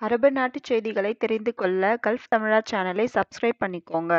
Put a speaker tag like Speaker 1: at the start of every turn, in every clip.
Speaker 1: அரபு நாட்டுச் செய்திகளை தெரிந்து கொள்ள கல்ஃப் தமிழா சேனலை சப்ஸ்கிரைப் பண்ணிக்கோங்க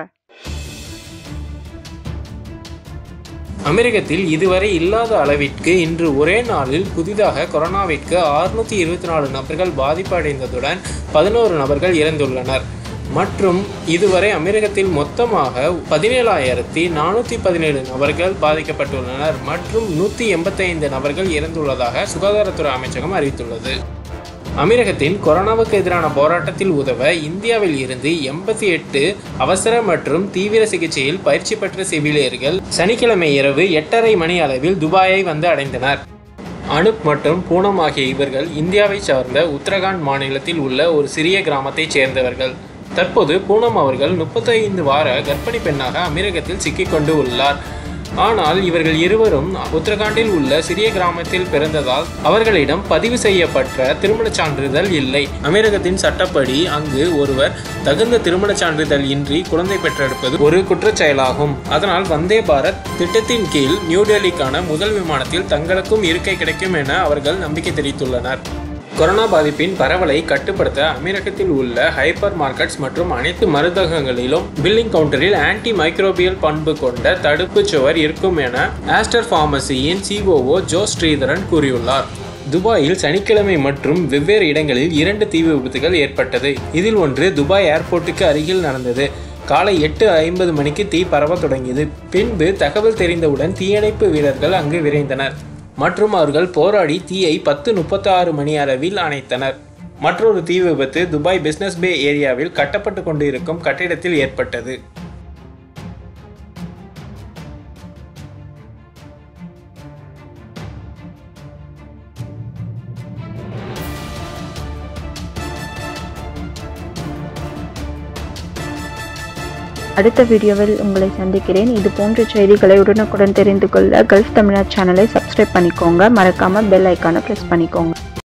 Speaker 2: அமெரிக்கத்தில் இதுவரை இல்லாத அளவிற்கு இன்று ஒரே நாளில் புதிதாக கொரோனாவிற்கு அறுநூற்றி இருபத்தி நாலு நபர்கள் பாதிப்பு அடைந்ததுடன் பதினோரு நபர்கள் இறந்துள்ளனர் மற்றும் இதுவரை அமெரிக்கத்தில் மொத்தமாக பதினேழாயிரத்தி நானூற்றி பதினேழு நபர்கள் பாதிக்கப்பட்டுள்ளனர் மற்றும் நூற்றி எண்பத்தைந்து நபர்கள் இறந்துள்ளதாக சுகாதாரத்துறை அமைச்சகம் அறிவித்துள்ளது அமீரகத்தின் கொரோனாவுக்கு எதிரான போராட்டத்தில் உதவ இந்தியாவில் இருந்து எண்பத்தி எட்டு அவசர மற்றும் தீவிர சிகிச்சையில் பயிற்சி பெற்ற செவிலியர்கள் சனிக்கிழமை இரவு எட்டரை மணி அளவில் துபாயை வந்து அடைந்தனர் அனுப் மற்றும் பூனம் ஆகிய இவர்கள் இந்தியாவை சார்ந்த உத்தரகாண்ட் மாநிலத்தில் உள்ள ஒரு சிறிய கிராமத்தைச் சேர்ந்தவர்கள் தற்போது பூனம் அவர்கள் முப்பத்தைந்து வார கர்ப்பிணி பெண்ணாக அமீரகத்தில் சிக்கிக்கொண்டு உள்ளார் ஆனால் இவர்கள் இருவரும் உத்தரகாண்டில் உள்ள சிறிய கிராமத்தில் பிறந்ததால் அவர்களிடம் பதிவு செய்யப்பட்ட திருமணச் சான்றிதழ் இல்லை அமீரகத்தின் சட்டப்படி அங்கு ஒருவர் தகுந்த திருமணச் சான்றிதழ் இன்றி குழந்தை பெற்றெடுப்பது ஒரு குற்றச் செயலாகும் அதனால் வந்தே பாரத் திட்டத்தின் கீழ் நியூ டெல்லிக்கான முதல் விமானத்தில் தங்களுக்கும் இருக்கை கிடைக்கும் என அவர்கள் நம்பிக்கை தெரிவித்துள்ளனர் கொரோனா பாதிப்பின் பரவலை கட்டுப்படுத்த அமீரகத்தில் உள்ள ஹைப்பர் மார்க்கெட்ஸ் மற்றும் அனைத்து மருந்தகங்களிலும் பில்லிங் கவுண்டரில் ஆன்டி மைக்ரோபியல் பண்பு கொண்ட தடுப்புச் சுவர் இருக்கும் என ஆஸ்டர் ஃபார்மசியின் சிஓஓ ஜோ ஸ்ரீதரன் கூறியுள்ளார் துபாயில் சனிக்கிழமை மற்றும் வெவ்வேறு இடங்களில் இரண்டு தீ விபத்துகள் ஏற்பட்டது இதில் ஒன்று துபாய் ஏர்போர்ட்டுக்கு அருகில் நடந்தது காலை எட்டு ஐம்பது மணிக்கு தீ பரவ தொடங்கியது பின்பு தகவல் தெரிந்தவுடன் தீயணைப்பு வீரர்கள் அங்கு விரைந்தனர் மற்றும் அவர்கள் போராடி தீயை பத்து முப்பத்தி ஆறு மணி அளவில் அணைத்தனர் மற்றொரு தீ விபத்து துபாய் பிசினஸ் பே ஏரியாவில் கட்டப்பட்டு கொண்டு இருக்கும் கட்டிடத்தில் ஏற்பட்டது
Speaker 1: அடுத்த வீடியோவில் உங்களை சந்திக்கிறேன் இது போன்ற செய்திகளை உடனுக்குடன் தெரிந்து கொள்ள கல்ஃப் தமிழா சேனலை சப்ஸ்கிரைப் பண்ணிக்கோங்க மறக்காம பெல் ஐக்கானை ப்ரெஸ் பண்ணிக்கோங்க